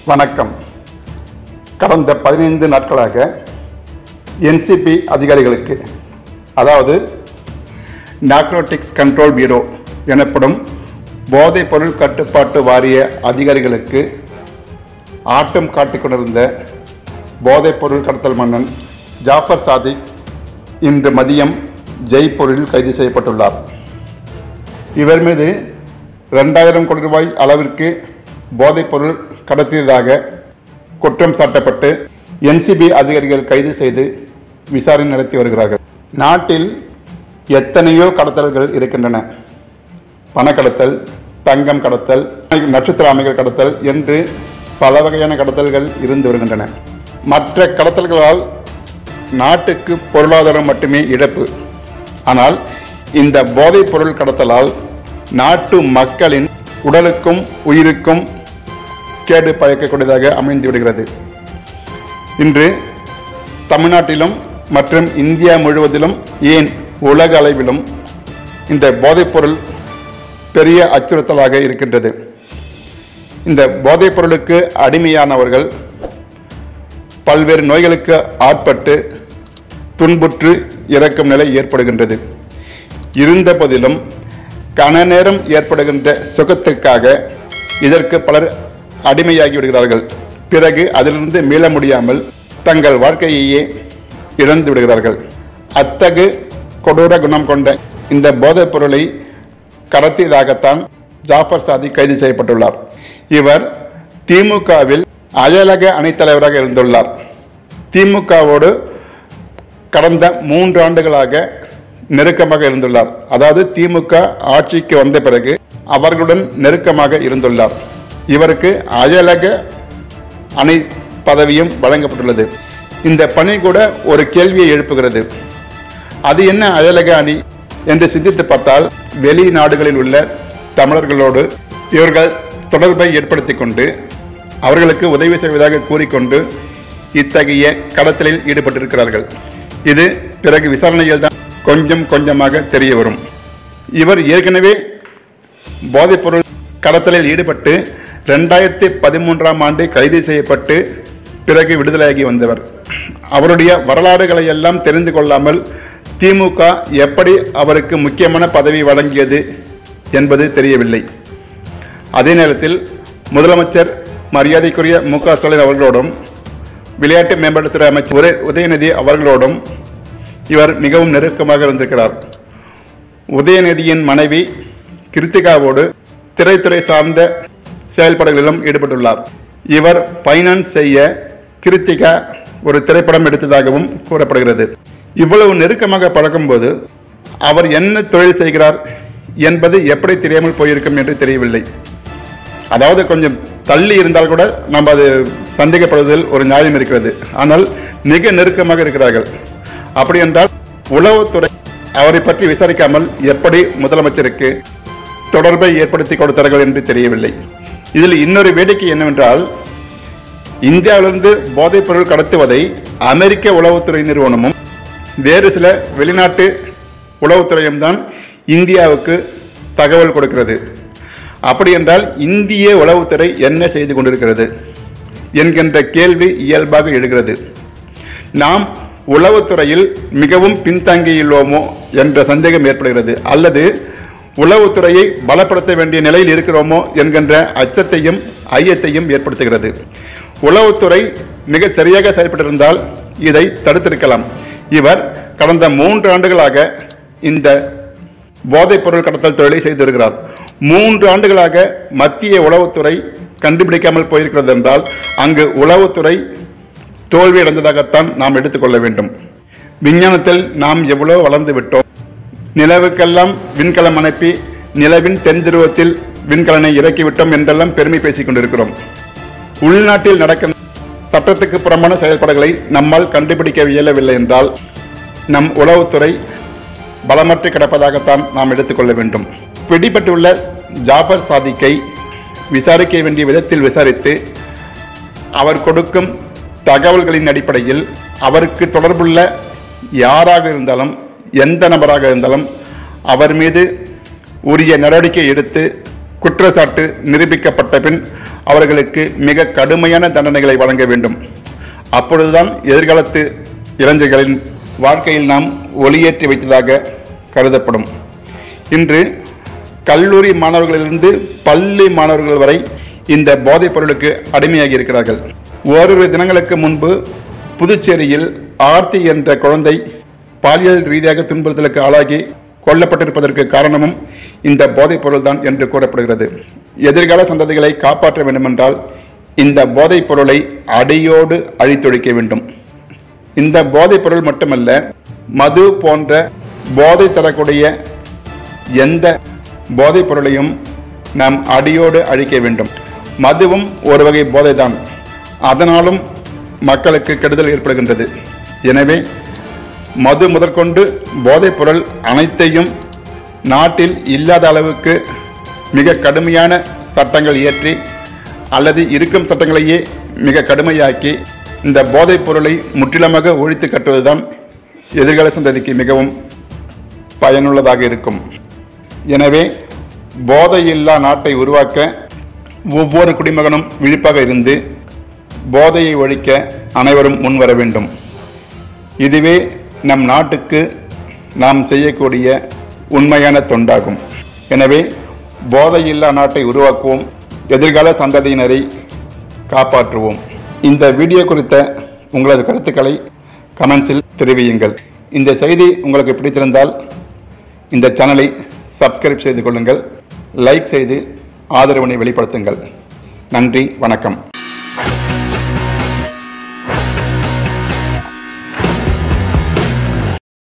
வணக்கம் கடந்த பதினைந்து நாட்களாக என்சிபி அதிகாரிகளுக்கு அதாவது நாக்ரோட்டிக்ஸ் கண்ட்ரோல் பியூரோ எனப்படும் போதைப் பொருள் கட்டுப்பாட்டு வாரிய அதிகாரிகளுக்கு ஆட்டம் காட்டிக் கொண்டிருந்த போதைப் பொருள் கடத்தல் மன்னன் ஜாஃபர் சாதிக் இன்று மதியம் ஜெய்ப்பூரில் கைது செய்யப்பட்டுள்ளார் இவர் மீது ரெண்டாயிரம் கோடி ரூபாய் அளவிற்கு போதைப்பொருள் கடத்தியதாக குற்றம் சாட்டப்பட்டு என்சிபி அதிகாரிகள் கைது செய்து விசாரணை நடத்தி வருகிறார்கள் நாட்டில் எத்தனையோ கடத்தல்கள் இருக்கின்றன பணக்கடத்தல் தங்கம் கடத்தல் நட்சத்திர அமைகள் கடத்தல் என்று பல வகையான கடத்தல்கள் இருந்து வருகின்றன மற்ற கடத்தல்களால் நாட்டுக்கு பொருளாதாரம் மட்டுமே இழப்பு ஆனால் இந்த போதைப் பொருள் கடத்தலால் நாட்டு மக்களின் உடலுக்கும் உயிருக்கும் கேடு பயக்கக்கூடியதாக அமைந்து விடுகிறது இன்று தமிழ்நாட்டிலும் மற்றும் இந்தியா முழுவதிலும் ஏன் உலக அளவிலும் இந்த போதைப்பொருள் பெரிய அச்சுறுத்தலாக இருக்கின்றது இந்த போதைப் பொருளுக்கு அடிமையானவர்கள் பல்வேறு நோய்களுக்கு ஆட்பட்டு துன்புற்று இறக்கும் நிலை ஏற்படுகின்றது இருந்த போதிலும் கன நேரம் ஏற்படுகின்ற சுகத்துக்காக இதற்கு பலர் அடிமையாகி விடுகிறார்கள் பிறகு அதிலிருந்து மீள முடியாமல் தங்கள் வாழ்க்கையையே இழந்து விடுகிறார்கள் அத்தகு கொடூர குணம் கொண்ட இந்த போதைப் பொருளை கடத்தியதாகத்தான் ஜாஃபர் சாதி கைது செய்யப்பட்டுள்ளார் இவர் திமுகவில் அயலக அணித்தலைவராக இருந்துள்ளார் திமுகவோடு கடந்த மூன்று ஆண்டுகளாக நெருக்கமாக இருந்துள்ளார் அதாவது திமுக ஆட்சிக்கு வந்த பிறகு அவர்களுடன் நெருக்கமாக இருந்துள்ளார் இவருக்கு அயலக அணை பதவியும் வழங்கப்பட்டுள்ளது இந்த பணி கூட ஒரு கேள்வியை எழுப்புகிறது அது என்ன அயலக அணி என்று சிந்தித்து பார்த்தால் வெளிநாடுகளில் உள்ள தமிழர்களோடு இவர்கள் தொடர்பை ஏற்படுத்தி கொண்டு அவர்களுக்கு உதவி செய்வதாக கூறிக்கொண்டு இத்தகைய கடத்தலில் ஈடுபட்டிருக்கிறார்கள் இது பிறகு விசாரணையில் தான் கொஞ்சம் கொஞ்சமாக தெரிய வரும் இவர் ஏற்கனவே போதைப்பொருள் கடத்தலில் ஈடுபட்டு ரெண்டாயிரத்தி பதிமூன்றாம் ஆண்டு கைது செய்யப்பட்டு பிறகு விடுதலையாகி வந்தவர் அவருடைய வரலாறுகளை எல்லாம் தெரிந்து கொள்ளாமல் திமுக எப்படி அவருக்கு முக்கியமான பதவி வழங்கியது என்பது தெரியவில்லை அதே நேரத்தில் முதலமைச்சர் மரியாதைக்குரிய மு க ஸ்டாலின் அவர்களோடும் விளையாட்டு மேம்பாட்டுத்துறை அமைச்சர் உதய உதயநிதி அவர்களோடும் இவர் மிகவும் நெருக்கமாக இருந்திருக்கிறார் உதயநிதியின் மனைவி கிருத்திகாவோடு திரைத்துறை சார்ந்த செயல்பாடுகளிலும் ஈடுபட்டுள்ளார் இவர் ஃபைனான்ஸ் செய்ய கிருத்திகா ஒரு திரைப்படம் எடுத்ததாகவும் கூறப்படுகிறது இவ்வளவு நெருக்கமாக பழக்கும்போது அவர் என்ன தொழில் செய்கிறார் என்பது எப்படி தெரியாமல் போயிருக்கும் என்று தெரியவில்லை அதாவது கொஞ்சம் தள்ளி இருந்தால் கூட நம்ம அது சந்தேகப்படுவதில் ஒரு நியாயம் இருக்கிறது ஆனால் மிக நெருக்கமாக இருக்கிறார்கள் அப்படி என்றால் உளவுத்துறை அவரை பற்றி விசாரிக்காமல் எப்படி முதலமைச்சருக்கு தொடர்பை ஏற்படுத்தி கொடுத்தார்கள் என்று தெரியவில்லை இதில் இன்னொரு வேடிக்கை என்னவென்றால் இந்தியாவிலிருந்து போதைப் பொருள் கடத்துவதை அமெரிக்க உளவுத்துறை நிறுவனமும் வேறு சில வெளிநாட்டு உளவுத்துறையும் தான் இந்தியாவுக்கு தகவல் கொடுக்கிறது அப்படி என்றால் இந்திய உளவுத்துறை என்ன செய்து கொண்டிருக்கிறது என்கின்ற கேள்வி இயல்பாக எழுகிறது நாம் உளவுத்துறையில் மிகவும் பின்தங்கியுள்ளோமோ என்ற சந்தேகம் ஏற்படுகிறது அல்லது உளவுத்துறையை பலப்படுத்த வேண்டிய நிலையில் இருக்கிறோமோ என்கின்ற அச்சத்தையும் ஐயத்தையும் ஏற்படுத்துகிறது உளவுத்துறை மிக சரியாக செயல்பட்டிருந்தால் இதை தடுத்திருக்கலாம் இவர் கடந்த மூன்று ஆண்டுகளாக இந்த போதைப் பொருள் கடத்தல் தொழிலை செய்து வருகிறார் மூன்று ஆண்டுகளாக மத்திய உளவுத்துறை கண்டுபிடிக்காமல் போயிருக்கிறது என்றால் அங்கு உளவுத்துறை தோல்வியடைந்ததாகத்தான் நாம் எடுத்துக்கொள்ள வேண்டும் விஞ்ஞானத்தில் நாம் எவ்வளோ வளர்ந்து விட்டோம் நிலவுக்கெல்லாம் விண்கலம் அனுப்பி நிலவின் தென் துருவத்தில் விண்கலனை இறக்கிவிட்டோம் என்றெல்லாம் பெருமை பேசிக் கொண்டிருக்கிறோம் உள்நாட்டில் நடக்கும் சட்டத்துக்கு புறம்பான செயல்பாடுகளை நம்மால் கண்டுபிடிக்க இயலவில்லை என்றால் நம் உளவுத்துறை பலமற்று கிடப்பதாகத்தான் நாம் எடுத்துக்கொள்ள வேண்டும் பிடிபட்டுள்ள ஜாபர் சாதிக்கை விசாரிக்க வேண்டிய விதத்தில் விசாரித்து அவர் கொடுக்கும் தகவல்களின் அடிப்படையில் அவருக்கு தொடர்புள்ள யாராக இருந்தாலும் எந்த நபராக இருந்தாலும் அவர் மீது உரிய நடவடிக்கை எடுத்து குற்றச்சாட்டு நிரூபிக்கப்பட்ட பின் அவர்களுக்கு மிக கடுமையான தண்டனைகளை வழங்க வேண்டும் அப்பொழுதுதான் எதிர்காலத்து இளைஞர்களின் வாழ்க்கையில் நாம் ஒளியேற்றி வைத்ததாக கருதப்படும் இன்று கல்லூரி மாணவர்களிலிருந்து பள்ளி மாணவர்கள் வரை இந்த போதைப் பொருளுக்கு அடிமையாகி இருக்கிறார்கள் ஓரிரு தினங்களுக்கு முன்பு புதுச்சேரியில் ஆர்த்தி என்ற குழந்தை பாலியல் ரீதியாக துன்புறுத்தலுக்கு ஆளாகி கொல்லப்பட்டிருப்பதற்கு காரணமும் இந்த போதைப் பொருள்தான் என்று கூறப்படுகிறது எதிர்கால சந்ததிகளை காப்பாற்ற வேண்டுமென்றால் இந்த போதைப் பொருளை அடியோடு அழித்தொழிக்க வேண்டும் இந்த போதைப் பொருள் மட்டுமல்ல மது போன்ற போதை தரக்கூடிய எந்த போதைப் பொருளையும் நாம் அடியோடு அழிக்க வேண்டும் மதுவும் ஒரு வகை போதைதான் அதனாலும் மக்களுக்கு கெடுதல் ஏற்படுகின்றது எனவே மது முதற்கொண்டு போதைப் பொருள் அனைத்தையும் நாட்டில் இல்லாத அளவுக்கு மிக கடுமையான சட்டங்கள் இயற்றி அல்லது இருக்கும் சட்டங்களையே மிக கடுமையாக்கி இந்த போதைப் பொருளை முற்றிலுமாக ஒழித்து கட்டுவதுதான் எதிர்கால சந்ததிக்கு மிகவும் பயனுள்ளதாக இருக்கும் எனவே போதையில்லா நாட்டை உருவாக்க ஒவ்வொரு குடிமகனும் விழிப்பாக இருந்து போதையை ஒழிக்க அனைவரும் முன்வர வேண்டும் இதுவே நம் நாட்டுக்கு நாம் செய்யக்கூடிய உண்மையான தொண்டாகும் எனவே போதையில்லா நாட்டை உருவாக்குவோம் எதிர்கால சந்ததியினரை காப்பாற்றுவோம் இந்த வீடியோ குறித்த உங்களது கருத்துக்களை கமெண்ட்ஸில் தெரிவியுங்கள் இந்த செய்தி உங்களுக்கு பிடித்திருந்தால் இந்த சேனலை சப்ஸ்கிரைப் செய்து கொள்ளுங்கள் லைக் செய்து ஆதரவினை வெளிப்படுத்துங்கள் நன்றி வணக்கம்